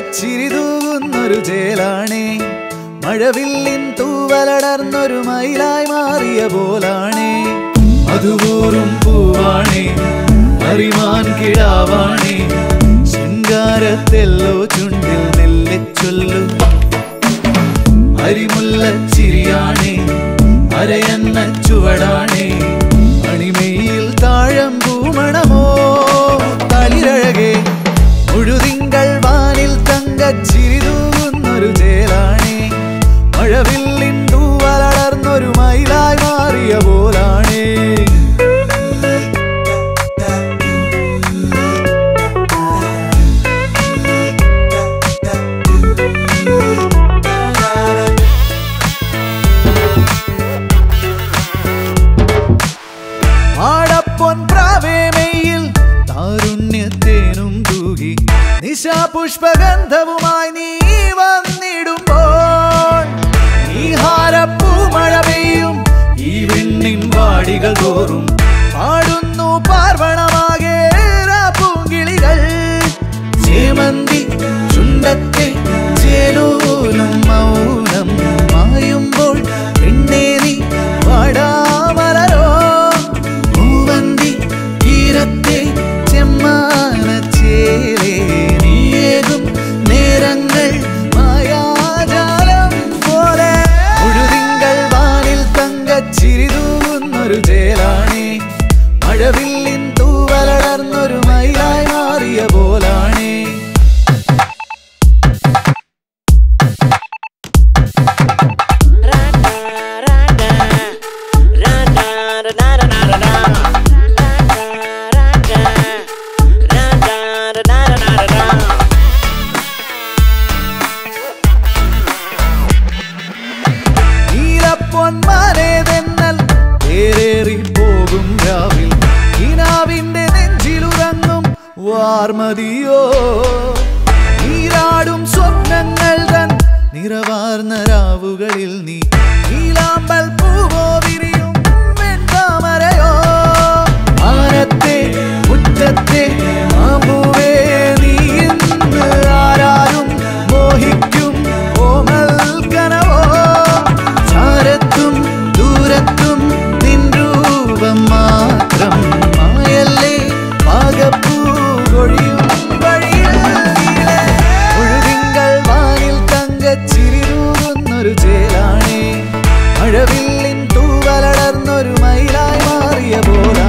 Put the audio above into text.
തങ്കച്ചിരി തൂകുന്നൊരു ചേലാണേ മഴവില്ലിൻ തൂവലടർന്നൊരു മയിലായി മാറിയ പോലാണേ മധുപൂറും പൂവാണേ അറിമാൻ കിടാവാണേ ശൃംഗാരത്തെല്ലോ ചുണ്ടിൽ നെല്ലിച്ചൊല്ലു അരിമുല്ല ചിരിയാണേ അരയന്ന ചുവടാണേ അണിമയിൽ താഴം പൂമണമോ തളിരഴകേ മുഴുതിങ്കൾ വാനിൽ തങ്കച്ചിരി തൂകുന്നൊരു ചേലാണേ മഴവില്ലിൻ തൂവലടർന്നൊരു മയിലായി മാറിയ പോലാണേ ആടപ്പൊൻ പ്രാവേമയിൽ താരുണ്യത്തേനും തൂകി നിശാപുഷ്പഗന്ധവുമായി നീ വന്നിടുമ്പോൾ ഈ ഹാരപ്പൂമഴ പെയ്യും ഈ വിണ്ണിൻ വാടികൾ തോറും പാടുന്നു പാർവണമാകെ പൂങ്കിളികൾ ചേമന്തി ചുണ്ടത്തെ ചേലോലും മൗനം മായുമ്പോൾ പെണ്ണേ നീ വാടാമലരോ പൂവന്തി തീരത്തെ ചെമ്മാനച്ചേലേ നീയേകും നേരങ്ങൾ മായാജാലം പോലെ മുഴുതിങ്കൾ വാനിൽ തങ്കച്ചിരി തൂകുന്നൊരു ചേലാണേ മഴവില്ലിൻ തൂവലടർന്നൊരു മയിലായി മാറിയ പോലാണേ നീലപ്പൊന്മാനേതെന്നൽ തേരേറി പോകും രാവിൽ കിനാവിന്റെ നെഞ്ചിലുറങ്ങും വാർമതിയോ നീരാടും സ്വപ്നങ്ങൾ തൻ നിറവാർന്ന രാവുകളിൽ നീ നീലാമ്പൽ പൂവോ വിരിയും വെൺതാമരയോ മാനത്തെ മുറ്റത്തെ മാമ്പൂവേ നീ ഇന്ന് ആരാരും മോഹിക്കും ഓമൽ കനവോ ചാരത്തും ദൂരത്തും നിൻ രൂപം മാത്രം മായല്ലേ പാകപ്പൂ കൊഴിയും വഴിയിൽ നീളെ. മുഴുതിങ്കൾ വാനിൽ തങ്കച്ചിരി തൂകുന്നൊരു ചേലാണേ മഴവില്ലിൻ തൂവലടർന്നൊരു മയിലായി മാറിയ പോലെ